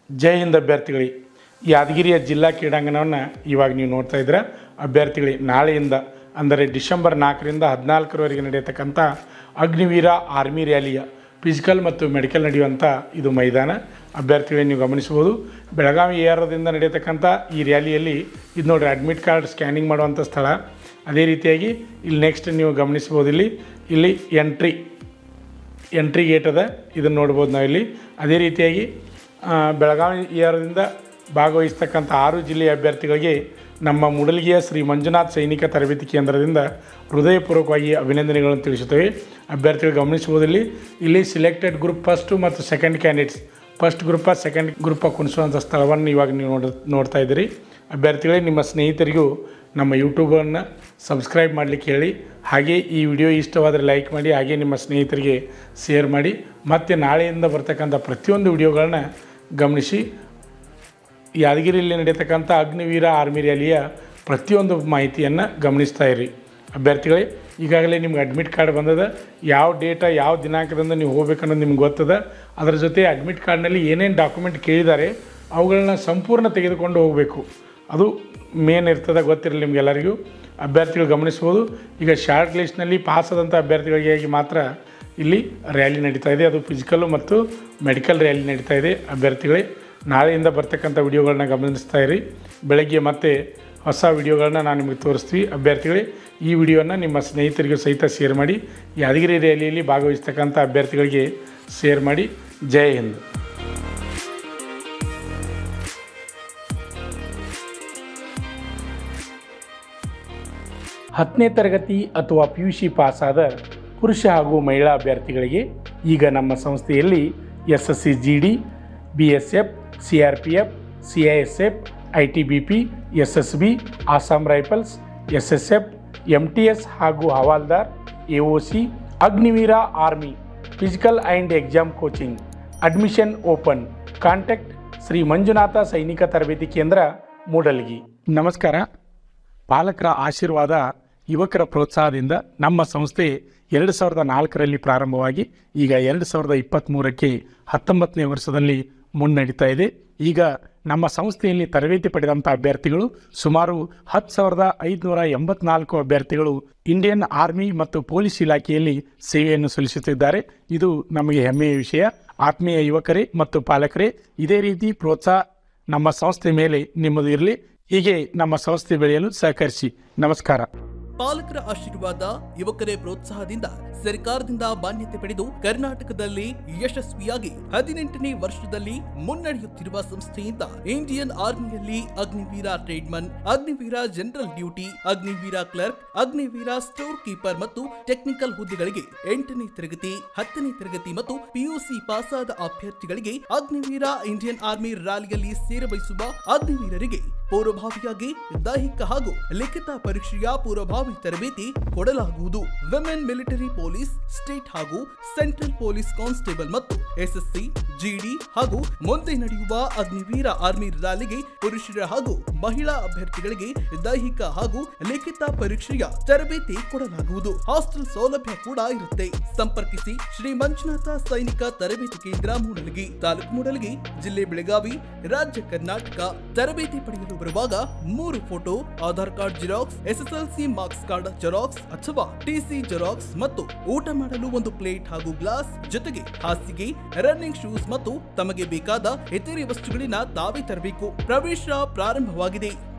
ಜೈ ಹಿಂದ್ ಅಭ್ಯರ್ಥಿಗಳಿಗೆ ಯಾದಗಿರಿಯ ಜಿಲ್ಲಾ ಕ್ರೀಡಾಂಗಣವನ್ನು ಇವಾಗ ನೀವು ನೋಡ್ತಾ ಇದ್ದೀರ ಅಭ್ಯರ್ಥಿಗಳಿಗೆ ನಾಳೆಯಿಂದ ಅಂದರೆ ಡಿಸೆಂಬರ್ ನಾಲ್ಕರಿಂದ ಹದಿನಾಲ್ಕರವರೆಗೆ ನಡೆಯತಕ್ಕಂಥ ಅಗ್ನಿವೀರ ಆರ್ಮಿ ರ್ಯಾಲಿಯ ಫಿಸಿಕಲ್ ಮತ್ತು ಮೆಡಿಕಲ್ ನಡೆಯುವಂಥ ಇದು ಮೈದಾನ ಅಭ್ಯರ್ಥಿಗಳಿಗೆ ನೀವು ಗಮನಿಸ್ಬೋದು ಬೆಳಗಾವಿ ಏರದಿಂದ ನಡೆಯತಕ್ಕಂಥ ಈ ರ್ಯಾಲಿಯಲ್ಲಿ ಇದು ನೋಡಿರಿ ಅಡ್ಮಿಟ್ ಕಾರ್ಡ್ ಸ್ಕ್ಯಾನಿಂಗ್ ಮಾಡುವಂಥ ಸ್ಥಳ ಅದೇ ರೀತಿಯಾಗಿ ಇಲ್ಲಿ ನೆಕ್ಸ್ಟ್ ನೀವು ಗಮನಿಸ್ಬೋದು ಇಲ್ಲಿ ಇಲ್ಲಿ ಎಂಟ್ರಿ ಎಂಟ್ರಿ ಗೇಟ್ ಅದ ಇದನ್ನು ನೋಡ್ಬೋದು ನಾವಿಲ್ಲಿ ಅದೇ ರೀತಿಯಾಗಿ ಆ, ಬೆಳಗಾವಿ ಏರದಿಂದ ಭಾಗವಹಿಸ್ತಕ್ಕಂಥ ಆರು ಜಿಲ್ಲೆಯ ಅಭ್ಯರ್ಥಿಗಳಿಗೆ ನಮ್ಮ ಮೂಡಲಗಿಯ ಶ್ರೀ ಮಂಜುನಾಥ್ ಸೈನಿಕ ತರಬೇತಿ ಕೇಂದ್ರದಿಂದ ಹೃದಯಪೂರ್ವಕವಾಗಿ ಅಭಿನಂದನೆಗಳನ್ನು ತಿಳಿಸುತ್ತೇವೆ ಅಭ್ಯರ್ಥಿಗಳು ಗಮನಿಸ್ಬೋದು ಇಲ್ಲಿ ಇಲ್ಲಿ ಸಿಲೆಕ್ಟೆಡ್ ಗ್ರೂಪ್ ಫಸ್ಟು ಮತ್ತು second candidates first group second group ಕುಣಿಸುವಂಥ ಸ್ಥಳವನ್ನು ಇವಾಗ ನೀವು ನೋಡ ನೋಡ್ತಾ ಇದ್ದೀರಿ ಅಭ್ಯರ್ಥಿಗಳೇ ನಿಮ್ಮ ಸ್ನೇಹಿತರಿಗೂ ನಮ್ಮ ಯೂಟ್ಯೂಬನ್ನು ಸಬ್ಸ್ಕ್ರೈಬ್ ಮಾಡಲಿಕ್ಕೆ ಹೇಳಿ ಹಾಗೆ ಈ ವಿಡಿಯೋ ಇಷ್ಟವಾದರೆ ಲೈಕ್ ಮಾಡಿ ಹಾಗೆ ನಿಮ್ಮ ಸ್ನೇಹಿತರಿಗೆ ಶೇರ್ ಮಾಡಿ ಮತ್ತು ನಾಳೆಯಿಂದ ಬರ್ತಕ್ಕಂಥ ಪ್ರತಿಯೊಂದು ವಿಡಿಯೋಗಳನ್ನ ಗಮನಿಸಿ ಯಾದಗಿರಿಯಲ್ಲಿ ನಡೆಯತಕ್ಕಂಥ ಅಗ್ನಿವೀರ ಆರ್ಮಿ ರ್ಯಾಲಿಯ ಪ್ರತಿಯೊಂದು ಮಾಹಿತಿಯನ್ನು ಗಮನಿಸ್ತಾ ಇರಿ ಅಭ್ಯರ್ಥಿಗಳೇ ಈಗಾಗಲೇ ನಿಮ್ಗೆ ಅಡ್ಮಿಟ್ ಕಾರ್ಡ್ ಬಂದದ ಯಾವ ಡೇಟ ಯಾವ ದಿನಾಂಕದಿಂದ ನೀವು ಹೋಗ್ಬೇಕನ್ನೋದು ನಿಮ್ಗೆ ಗೊತ್ತದ ಅದರ ಜೊತೆ ಅಡ್ಮಿಟ್ ಕಾರ್ಡ್ನಲ್ಲಿ ಏನೇನು ಡಾಕ್ಯುಮೆಂಟ್ ಕೇಳಿದ್ದಾರೆ ಅವುಗಳನ್ನ ಸಂಪೂರ್ಣ ತೆಗೆದುಕೊಂಡು ಹೋಗಬೇಕು ಅದು ಮೇನ್ ಇರ್ತದೆ ಗೊತ್ತಿರಲಿ ನಿಮಗೆಲ್ಲರಿಗೂ ಅಭ್ಯರ್ಥಿಗಳು ಗಮನಿಸ್ಬೋದು ಈಗ ಶಾರ್ಟ್ ಲಿಸ್ಟ್ನಲ್ಲಿ ಪಾಸ್ ಆದಂಥ ಅಭ್ಯರ್ಥಿಗಳಿಗಾಗಿ ಮಾತ್ರ ಇಲ್ಲಿ ರ್ಯಾಲಿ ನಡೀತಾ ಇದೆ ಅದು ಫಿಸಿಕಲ್ಲು ಮತ್ತು ಮೆಡಿಕಲ್ ರ್ಯಾಲಿ ನಡೀತಾ ಇದೆ ಅಭ್ಯರ್ಥಿಗಳೇ ನಾಳೆಯಿಂದ ಬರ್ತಕ್ಕಂಥ ವಿಡಿಯೋಗಳನ್ನ ಗಮನಿಸ್ತಾ ಇರಿ ಬೆಳಗ್ಗೆ ಮತ್ತೆ ಹೊಸ ವಿಡಿಯೋಗಳನ್ನ ನಾನು ನಿಮಗೆ ತೋರಿಸ್ತೀವಿ ಅಭ್ಯರ್ಥಿಗಳೇ ಈ ವಿಡಿಯೋನ ನಿಮ್ಮ ಸ್ನೇಹಿತರಿಗೂ ಸಹಿತ ಶೇರ್ ಮಾಡಿ ಯಾದಗಿರಿ ರ್ಯಾಲಿಯಲ್ಲಿ ಭಾಗವಹಿಸ್ತಕ್ಕಂಥ ಅಭ್ಯರ್ಥಿಗಳಿಗೆ ಶೇರ್ ಮಾಡಿ ಜೈ ಹಿಂದ್ ಹತ್ತನೇ ತರಗತಿ ಅಥವಾ ಪಿ ಯು ಸಿ ಪಾಸಾದ ಪುರುಷ ಹಾಗೂ ಮಹಿಳಾ ಅಭ್ಯರ್ಥಿಗಳಿಗೆ ಈಗ ನಮ್ಮ ಸಂಸ್ಥೆಯಲ್ಲಿ S S C G D B S F C R P F C I S F I T B P S S B Assam rifles S S F M T S ಹಾಗೂ ಹವಾಲ್ದಾರ್ A O C Agniveer army physical and exam coaching admission open contact Shri Manjunatha ಸೈನಿಕ ತರಬೇತಿ ಕೇಂದ್ರ ಮೂಡಲ್ಗಿ ನಮಸ್ಕಾರ ಪಾಲಕರ ಆಶೀರ್ವಾದ ಯುವಕರ ಪ್ರೋತ್ಸಾಹದಿಂದ ನಮ್ಮ ಸಂಸ್ಥೆ ಎರಡು ಸಾವಿರದ ನಾಲ್ಕರಲ್ಲಿ ಪ್ರಾರಂಭವಾಗಿ ಈಗ ಎರಡು ಸಾವಿರದ ಇಪ್ಪತ್ತ್ಮೂರಕ್ಕೆ ಹತ್ತೊಂಬತ್ತನೇ ವರ್ಷದಲ್ಲಿ ಮುನ್ನಡೀತಾ ಇದೆ ಈಗ ನಮ್ಮ ಸಂಸ್ಥೆಯಲ್ಲಿ ತರಬೇತಿ ಪಡೆದಂಥ ಅಭ್ಯರ್ಥಿಗಳು ಸುಮಾರು ಹತ್ತು ಸಾವಿರದ ಐದುನೂರ ಎಂಬತ್ನಾಲ್ಕು ಅಭ್ಯರ್ಥಿಗಳು ಇಂಡಿಯನ್ ಆರ್ಮಿ ಮತ್ತು ಪೊಲೀಸ್ ಇಲಾಖೆಯಲ್ಲಿ ಸೇವೆಯನ್ನು ಸಲ್ಲಿಸುತ್ತಿದ್ದಾರೆ ಇದು ನಮಗೆ ಹೆಮ್ಮೆಯ ವಿಷಯ ಆತ್ಮೀಯ ಯುವಕರೇ ಮತ್ತು ಪಾಲಕರೇ ಇದೇ ರೀತಿ ಪ್ರೋತ್ಸಾಹ ನಮ್ಮ ಸಂಸ್ಥೆ ಮೇಲೆ ನಿಮ್ಮದು ಇರಲಿ ಹೀಗೆ ನಮ್ಮ ಸಂಸ್ಥೆ ಬೆಳೆಯಲು ಸಹಕರಿಸಿ ನಮಸ್ಕಾರ ಪಾಲಕರ ಆಶೀರ್ವಾದ ಯುವಕರೇ ಪ್ರೋತ್ಸಾಹದಿಂದ ಸರ್ಕಾರದಿಂದ ಮಾನ್ಯತೆ ಪಡೆದು ಕರ್ನಾಟಕದಲ್ಲಿ ಯಶಸ್ವಿಯಾಗಿ ಹದಿನೆಂಟನೇ ವರ್ಷದಲ್ಲಿ ಮುನ್ನಡೆಯುತ್ತಿರುವ ಸಂಸ್ಥೆಯಿಂದ ಇಂಡಿಯನ್ ಆರ್ಮಿಯಲ್ಲಿ Agniveer tradesman Agniveer general duty Agniveer clerk Agniveer store keeper ಮತ್ತು ಟೆಕ್ನಿಕಲ್ ಹುದ್ದೆಗಳಿಗೆ ಎಂಟನೇ ತರಗತಿ ಹತ್ತನೇ ತರಗತಿ ಮತ್ತು ಪಿಯುಸಿ ಪಾಸಾದ ಅಭ್ಯರ್ಥಿಗಳಿಗೆ ಅಗ್ನಿವೀರ ಇಂಡಿಯನ್ ಆರ್ಮಿ ರ್ಯಾಲಿಯಲ್ಲಿ ಸೇರಬಯಸುವ ಅಗ್ನಿವೀರರಿಗೆ ಪೂರ್ವಭಾವಿಯಾಗಿ ದೈಹಿಕ ಹಾಗೂ ಲಿಖಿತ ಪರೀಕ್ಷೆಯ ಪೂರ್ವಭಾವಿ ತರಬೇತಿ ಕೊಡಲಾಗುವುದು ವಿಮೆನ್ ಮಿಲಿಟರಿ ಪೊಲೀಸ್ ಸ್ಟೇಟ್ ಹಾಗೂ ಸೆಂಟ್ರಲ್ ಪೊಲೀಸ್ ಕಾನ್ಸ್ಟೇಬಲ್ ಮತ್ತು ಎಸ್ಎಸ್ಸಿ ಜಿಡಿ ಹಾಗೂ ಮುಂದೆ ನಡೆಯುವ ಅಗ್ನಿವೀರ ಆರ್ಮಿ ರ್ಯಾಲಿಗೆ ಪುರುಷರ ಹಾಗೂ ಮಹಿಳಾ ಅಭ್ಯರ್ಥಿಗಳಿಗೆ ದೈಹಿಕ ಹಾಗೂ ಲಿಖಿತ ಪರೀಕ್ಷೆಯ ತರಬೇತಿ ಕೊಡಲಾಗುವುದು ಹಾಸ್ಟೆಲ್ ಸೌಲಭ್ಯ ಕೂಡ ಇರುತ್ತೆ ಸಂಪರ್ಕಿಸಿ ಶ್ರೀ ಮಂಜುನಾಥ ಸೈನಿಕ ತರಬೇತಿ ಕೇಂದ್ರ ಮೂಡಲಗಿ ತಾಲೂಕು ಮೂಡಲಗಿ ಜಿಲ್ಲೆ ಬೆಳಗಾವಿ ರಾಜ್ಯ ಕರ್ನಾಟಕ ತರಬೇತಿ ಪಡೆಯಲು ಬರುವಾಗ ಮೂರು photo Aadhaar card xerox SSLC marks card xerox ಅಥವಾ ಟಿಸಿ ಜೆರಾಕ್ಸ್ ಮತ್ತು ಊಟ ಮಾಡಲು ಒಂದು ಪ್ಲೇಟ್ ಹಾಗೂ ಗ್ಲಾಸ್ ಜೊತೆಗೆ ಹಾಸಿಗೆ ರನ್ನಿಂಗ್ ಶೂಸ್ ಮತ್ತು ತಮಗೆ ಬೇಕಾದ ಇತರೆ ವಸ್ತುಗಳಿನ ತಾವೇ ತರಬೇಕು ಪ್ರವೇಶ ಪ್ರಾರಂಭವಾಗಿದೆ